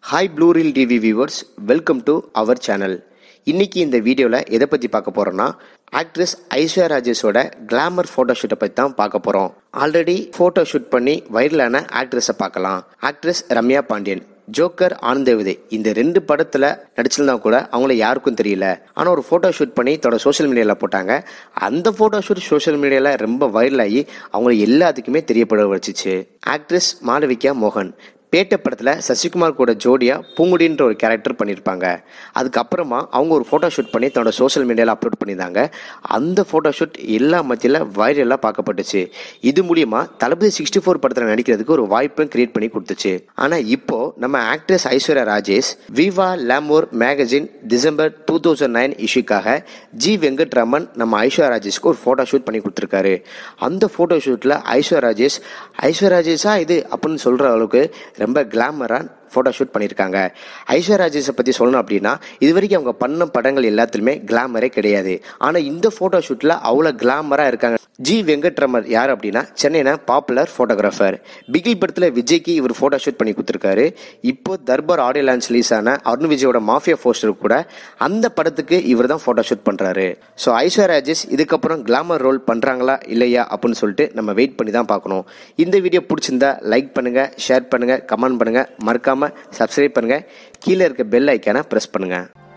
hi blue reel TV viewers welcome to our channel இன்னைக்கு இந்த வீடியோவில் எதை பற்றி பார்க்க போகிறோன்னா ஆக்ட்ரஸ் ஐஸ்வர்யா ராஜேஷோட கிளாமர் ஃபோட்டோஷூட்டை பற்றி தான் பார்க்க போகிறோம் ஆல்ரெடி ஃபோட்டோ ஷூட் பண்ணி வைரலான ஆக்ட்ரஸை பார்க்கலாம் ஆக்ட்ரஸ் ரம்யா பாண்டியன் ஜோக்கர் ஆனந்தவிதை இந்த ரெண்டு படத்துல நடிச்சிருந்தா கூட அவங்கள யாருக்கும் தெரியல ஆனா ஒரு போட்டோ ஷூட் பண்ணி தன்னோட சோஷியல் மீடியால போட்டாங்க அந்த போட்டோ ஷூட் சோஷியல் மீடியால ரொம்ப வைரல் ஆகி அவங்க எல்லாத்துக்குமே தெரியப்பட வச்சுச்சு ஆக்ட்ரஸ் மாளவிகா மோகன் பேட்ட படத்துல சசிகுமார் கூட ஜோடியா பூங்குடின்ற ஒரு கேரக்டர் பண்ணியிருப்பாங்க அதுக்கப்புறமா அவங்க ஒரு போட்டோ ஷூட் பண்ணி தன்னோட சோஷியல் மீடியால அப்லோட் பண்ணியிருந்தாங்க அந்த போட்டோ ஷூட் எல்லா மத்தியில் வைரலாக பார்க்கப்பட்டுச்சு இது மூலியமா தளபதி சிக்ஸ்டி ஃபோர் படத்தில் நடிக்கிறதுக்கு ஒரு வாய்ப்பும் கிரியேட் பண்ணி கொடுத்துச்சு ஆனால் இப்போ நம்ம ஆக்ட்ரஸ் ஐஸ்வர்யா ராஜேஷ் விவா லேமோர் magazine December two thousand nine இஷ்யூக்காக ஜி வெங்கட்ராமன் நம்ம ஐஸ்வர்யா ராஜேஷ்க்கு ஒரு ஃபோட்டோ ஷூட் பண்ணி கொடுத்துருக்காரு அந்த ஃபோட்டோ ஷூட்டில் ஐஸ்வர்யா ராஜேஷ் ஐஸ்வர்யா ராஜேஷா இது அப்படின்னு சொல்கிற அளவுக்கு ரொம்ப கிளாமராக ஃபோட்டோ ஷூட் பண்ணியிருக்காங்க ஐஸ்வர்யா ராஜேஷை பற்றி சொல்லணும் அப்படின்னா இது வரைக்கும் அவங்க பண்ண படங்கள் எல்லாத்துலையுமே கிளாமரே கிடையாது ஆனால் இந்த ஃபோட்டோ ஷூட்டில் அவ்வளோ கிளாமராக இருக்காங்க ஜி வெங்கட்ரமர் யார் அப்படின்னா சென்னையில பாப்புலர் ஃபோட்டோகிராஃபர் பிகில் படத்தில் விஜய்க்கு இவர் ஃபோட்டோ ஷூட் பண்ணி கொடுத்துருக்காரு இப்போ தர்பார் ஆடியோ லான்ச் ரிலீஸ் ஆன அருண் விஜயோட மாஃபியா போஸ்டர் கூட அந்த படத்துக்கு இவர் தான் ஃபோட்டோ ஷூட் பண்ணுறாரு ஸோ ஐஸ்வர்யா ராஜேஷ் இதுக்கப்புறம் கிளாமர் ரோல் பண்ணுறாங்களா இல்லையா அப்படின்னு சொல்லிட்டு நம்ம வெயிட் பண்ணி தான் பார்க்கணும் இந்த வீடியோ பிடிச்சிருந்தா லைக் பண்ணுங்க ஷேர் பண்ணுங்க கமெண்ட் பண்ணுங்க மறக்காம சப்ஸ்கிரைப் பண்ணுங்க கீழே இருக்க பெல் ஐக்கானை ப்ரெஸ் பண்ணுங்க